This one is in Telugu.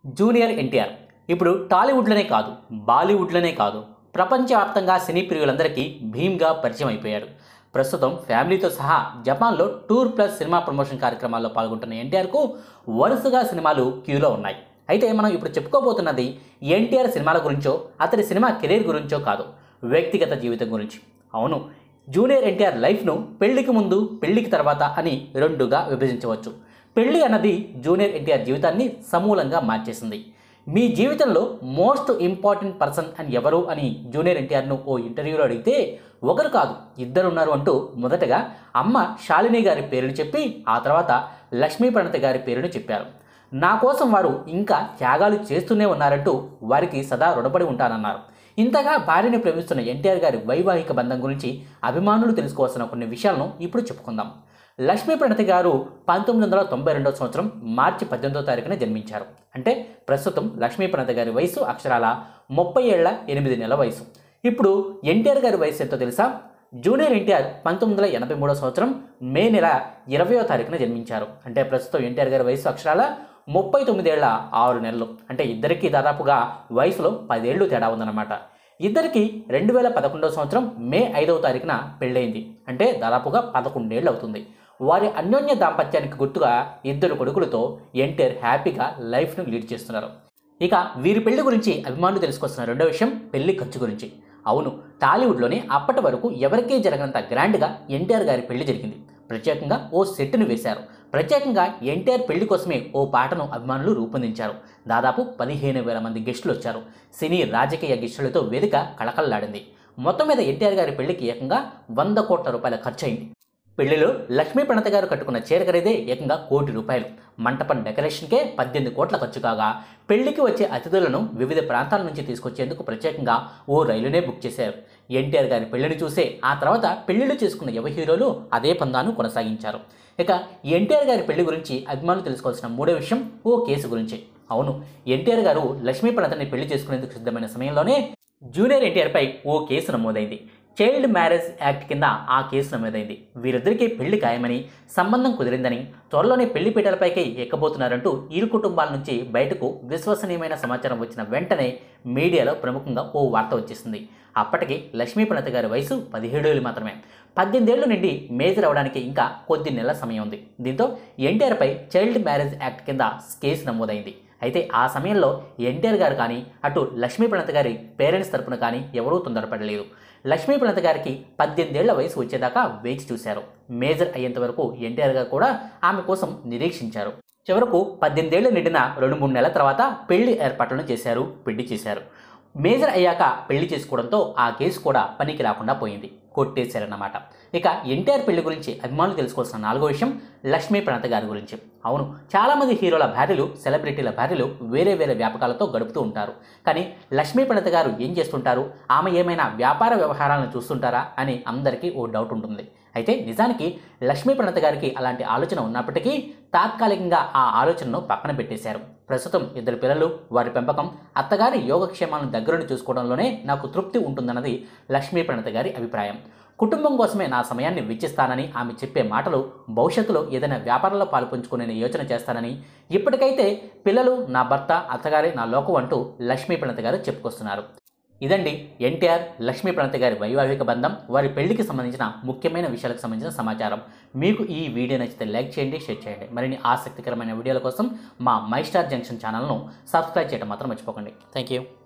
జూనియర్ ఎన్టీఆర్ ఇప్పుడు టాలీవుడ్లోనే కాదు బాలీవుడ్లోనే కాదు ప్రపంచవ్యాప్తంగా సినీ ప్రియులందరికీ భీమ్గా పరిచయం అయిపోయాడు ప్రస్తుతం ఫ్యామిలీతో సహా జపాన్లో టూర్ ప్లస్ సినిమా ప్రమోషన్ కార్యక్రమాల్లో పాల్గొంటున్న ఎన్టీఆర్కు వరుసగా సినిమాలు క్యూలో ఉన్నాయి అయితే మనం ఇప్పుడు చెప్పుకోబోతున్నది ఎన్టీఆర్ సినిమాల గురించో అతడి సినిమా కెరీర్ గురించో కాదు వ్యక్తిగత జీవితం గురించి అవును జూనియర్ ఎన్టీఆర్ లైఫ్ను పెళ్లికి ముందు పెళ్లికి తర్వాత అని రెండుగా విభజించవచ్చు పెళ్లి అన్నది జూనియర్ ఎన్టీఆర్ జీవితాన్ని సమూలంగా మార్చేసింది మీ జీవితంలో మోస్ట్ ఇంపార్టెంట్ పర్సన్ అని ఎవరు అని జూనియర్ ఎన్టీఆర్ను ఓ ఇంటర్వ్యూలో అడిగితే ఒకరు కాదు ఇద్దరు ఉన్నారు అంటూ మొదటగా అమ్మ శాలిని గారి పేరును చెప్పి ఆ తర్వాత లక్ష్మీ ప్రణతి గారి పేరును చెప్పారు నా కోసం వారు ఇంకా త్యాగాలు చేస్తూనే ఉన్నారంటూ వారికి సదా రుణపడి ఉంటానన్నారు ఇంతగా భార్యని ప్రేమిస్తున్న ఎన్టీఆర్ గారి వైవాహిక బంధం గురించి అభిమానులు తెలుసుకోవాల్సిన కొన్ని విషయాలను ఇప్పుడు చెప్పుకుందాం లక్ష్మీ ప్రణతి గారు పంతొమ్మిది వందల తొంభై రెండవ సంవత్సరం మార్చి పద్దెనిమిదో తారీఖున జన్మించారు అంటే ప్రస్తుతం లక్ష్మీ ప్రణతి గారి వయసు అక్షరాల ముప్పై ఏళ్ల ఎనిమిది నెలల వయసు ఇప్పుడు ఎన్టీఆర్ గారి వయసు ఎంతో తెలుసా జూనియర్ ఎన్టీఆర్ పంతొమ్మిది వందల ఎనభై మూడో సంవత్సరం మే నెల ఇరవయో తారీఖున జన్మించారు అంటే ప్రస్తుతం ఎన్టీఆర్ గారి వయసు అక్షరాల ముప్పై తొమ్మిదేళ్ల ఆరు నెలలు అంటే ఇద్దరికీ దాదాపుగా వయసులో పదేళ్లు తేడా ఉందన్నమాట ఇద్దరికి రెండు వేల పదకొండవ సంవత్సరం మే ఐదవ తారీఖున పెళ్ళైంది అంటే దాదాపుగా పదకొండేళ్ళు అవుతుంది వారి అన్యోన్య దాంపత్యానికి గుర్తుగా ఇద్దరు కొడుకులతో ఎన్టీఆర్ హ్యాపీగా లైఫ్ను లీడ్ చేస్తున్నారు ఇక వీరి పెళ్లి గురించి అభిమానులు తెలుసుకొస్తున్న రెండో విషయం పెళ్లి ఖర్చు గురించి అవును టాలీవుడ్లోనే అప్పటి వరకు ఎవరికీ జరగనంత గ్రాండ్గా ఎన్టీఆర్ గారి పెళ్లి జరిగింది ప్రత్యేకంగా ఓ సెట్ను వేశారు ప్రత్యేకంగా ఎన్టీఆర్ పెళ్లి కోసమే ఓ పాటను అభిమానులు రూపొందించారు దాదాపు పదిహేను వేల మంది గెస్టులు వచ్చారు సినీ రాజకీయ గెస్టులతో వేదిక కళకళలాడింది మొత్తం మీద ఎన్టీఆర్ గారి పెళ్లికి ఏకంగా వంద కోట్ల రూపాయల ఖర్చు అయింది పెళ్లిలో లక్ష్మీ ప్రణత గారు కట్టుకున్న చీర ఖరీదే ఏకంగా కోటి రూపాయలు మంటపం డెకరేషన్కే పద్దెనిమిది కోట్ల ఖర్చు కాగా పెళ్లికి వచ్చే అతిథులను వివిధ ప్రాంతాల నుంచి తీసుకొచ్చేందుకు ప్రత్యేకంగా ఓ రైలునే బుక్ చేశారు ఎన్టీఆర్ గారి పెళ్లిని చూసే ఆ తర్వాత పెళ్లిళ్ళు చేసుకున్న యువ హీరోలు అదే పందాను కొనసాగించారు ఇక ఎన్టీఆర్ గారి పెళ్లి గురించి అభిమానులు తెలుసుకోవాల్సిన మూడో విషయం ఓ కేసు గురించి అవును ఎన్టీఆర్ గారు లక్ష్మీ ప్రణతని పెళ్లి చేసుకునేందుకు సిద్ధమైన సమయంలోనే జూనియర్ ఎన్టీఆర్పై ఓ కేసు నమోదైంది చైల్డ్ మ్యారేజ్ యాక్ట్ కింద ఆ కేసు నమోదైంది వీరిద్దరికీ పెళ్లి ఖాయమని సంబంధం కుదిరిందని త్వరలోనే పెళ్లి పీటలపైకి ఎక్కబోతున్నారంటూ ఇరు కుటుంబాల నుంచి బయటకు విశ్వసనీయమైన సమాచారం వచ్చిన వెంటనే మీడియాలో ప్రముఖంగా ఓ వార్త వచ్చేసింది అప్పటికి లక్ష్మీ ప్రణత గారి వయసు పదిహేడేళ్ళు మాత్రమే పద్దెనిమిదేళ్లు నుండి మేజర్ అవడానికి ఇంకా కొద్ది నెలల సమయం ఉంది దీంతో ఎన్టీఆర్పై చైల్డ్ మ్యారేజ్ యాక్ట్ కింద కేసు నమోదైంది అయితే ఆ సమయంలో ఎన్టీఆర్ గారు కానీ అటు లక్ష్మీ ప్రణత గారి పేరెంట్స్ తరపున కానీ ఎవరూ తొందరపడలేదు లక్ష్మీ ప్రణత గారికి పద్దెనిమిదేళ్ల వయసు వచ్చేదాకా వేచి చూశారు మేజర్ అయ్యేంత వరకు ఎన్టీఆర్ గారు కూడా ఆమె కోసం నిరీక్షించారు చివరకు పద్దెనిమిదేళ్లు నిండిన రెండు మూడు నెలల తర్వాత పెళ్లి ఏర్పాట్లను చేశారు పెళ్లి చేశారు మేజర్ అయ్యాక పెళ్లి చేసుకోవడంతో ఆ కేసు కూడా పనికి రాకుండా పోయింది కొట్టేశారన్నమాట ఇక ఎన్టీఆర్ పెళ్లి గురించి అభిమానులు తెలుసుకోవాల్సిన నాలుగో విషయం లక్ష్మీ ప్రణత గారి గురించి అవును చాలామంది హీరోల భార్యలు సెలబ్రిటీల భార్యలు వేరే వేరే వ్యాపకాలతో గడుపుతూ ఉంటారు కానీ లక్ష్మీ ప్రణత గారు ఏం చేస్తుంటారు ఆమె ఏమైనా వ్యాపార వ్యవహారాలను చూస్తుంటారా అని అందరికీ ఓ డౌట్ ఉంటుంది అయితే నిజానికి లక్ష్మీ ప్రణత గారికి అలాంటి ఆలోచన ఉన్నప్పటికీ తాత్కాలికంగా ఆ ఆలోచనను పక్కన పెట్టేశారు ప్రస్తుతం ఇద్దరు పిల్లలు వారి పెంపకం అత్తగారి యోగక్షేమాలను దగ్గరుండి చూసుకోవడంలోనే నాకు తృప్తి ఉంటుందన్నది లక్ష్మీ ప్రణత గారి అభిప్రాయం కుటుంబం కోసమే నా సమయాన్ని వెచ్చిస్తానని ఆమె చెప్పే మాటలు భవిష్యత్తులో ఏదైనా వ్యాపారంలో పాల్పంచుకునే యోచన చేస్తానని ఇప్పటికైతే పిల్లలు నా భర్త అత్తగారి నా లోకం అంటూ లక్ష్మీ ప్రణత గారు చెప్పుకొస్తున్నారు ఇదండి ఎన్టీఆర్ లక్ష్మీ ప్రణతి గారి వైవాహిక బంధం వారి పెళ్లికి సంబంధించిన ముఖ్యమైన విషయాలకు సంబంధించిన సమాచారం మీకు ఈ వీడియో నచ్చితే లైక్ చేయండి షేర్ చేయండి మరిన్ని ఆసక్తికరమైన వీడియోల కోసం మా మై స్టార్ జంక్షన్ ఛానల్ను సబ్స్క్రైబ్ చేయడం మాత్రం మర్చిపోకండి థ్యాంక్ యూ